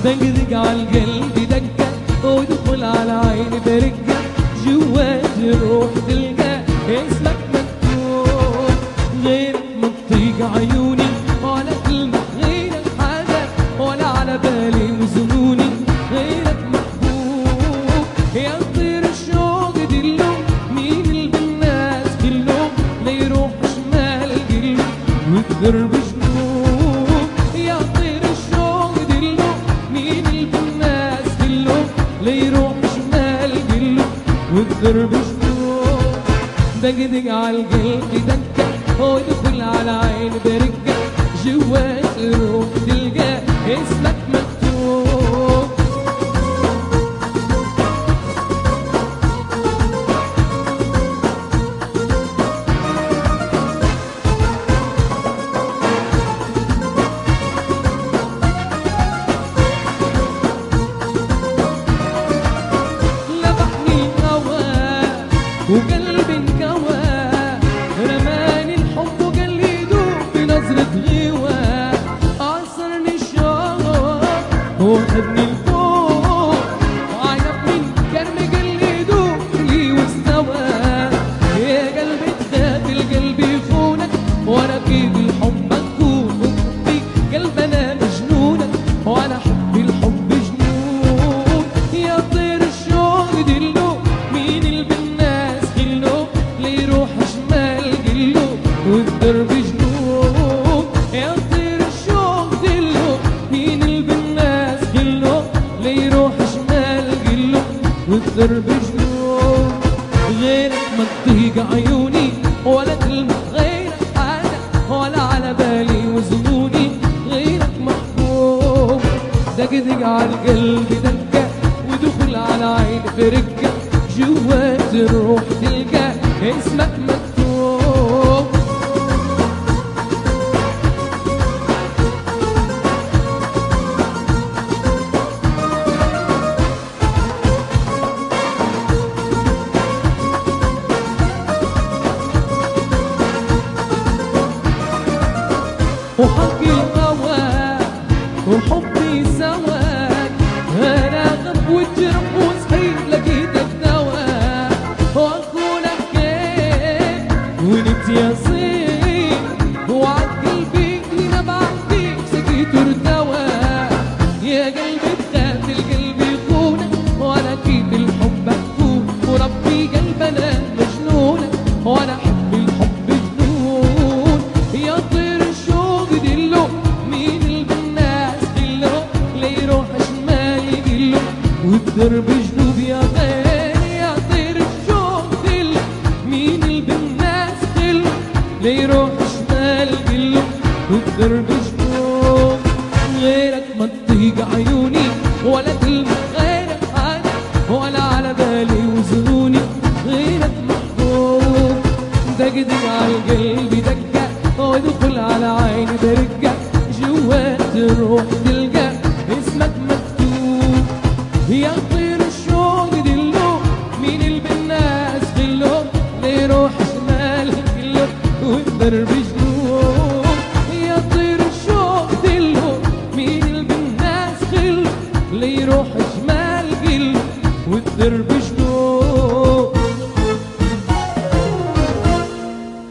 دقدق على القلب دقة وادخل على عيني برقة جوات الروح تلقى اسمك مكتوب غير منطيق عيوني ولا كلمة غيرك حاجة ولا على بالي وزنوني غيرك محبوب يا طير الشوق دلو مين اللي بالناس كله لا يروح شمال قلو ويقدر بجنوب يا طير الشوق دلو مين اللي بالناس كله لا يروح شمال قلو ويقدر بجنوب دقدق على القلب دقة وادخل على عين برقة جوات الروح تلقى اسمك مكتوب لبحني الهوى وقلبي انكوى رماني الحب وقال لي دوب بنظرة غيوة أعصرني الشوق وخدني لفوق وعجبني الكرم قال لي دوب لي واستوى يا قلبي تخاف القلب يخونك وانا كيف الحب اكون في قلب انا مجنونك وانا حبي الحب جنون يا طير الشوق دلو مين اللي بالناس خلو ليروح شمال قلو والدرب جنون يا طير الشوق دلو مين اللي بالناس خلو ليروح شمال قلو والدرب جنون غيرك ما تطيق عيوني ولا كلمة غيرك حاجة ولا على بالي وزنوني غيرك محبوب دقدق على القلب دقة ودخل على عين فرقة جوات الروح تلقى اسمك مكتوب وحقي الهوى وحبي سواك انا غب وجرح وصحيت لقيتك دواء واكون حكيت ونت يا صيد وعد قلبي نبع فيك سقيت ارتوى يا قلبي تخاف القلب يخونك وانا كيف الحب اكون وربي قلبنا مجنونك وانا احب الحب جنون يا طير الشوق دلو مين اللي بالناس دلو ليروح شمال يقلو والدرب جنوب يا غير يا طير الشوق دلو مين اللي بالناس دلو ليروح شمال قلو والدرب جنوب غيرك ما تطيق عيوني ولا كلمة غيرك حاجة ولا على بالي وزنوني غيرك محبوب دقدق على القلب دقة وادخل على عيني برقة جوات الروح تلقى اسمك مكتوب يا طير الشوق دلو مين اللي بالناس خلو ليروح شمال كله والدرب جنوب يا طير الشوق دلو مين اللي بالناس خلو ليروح شمال قلو والدرب جنوب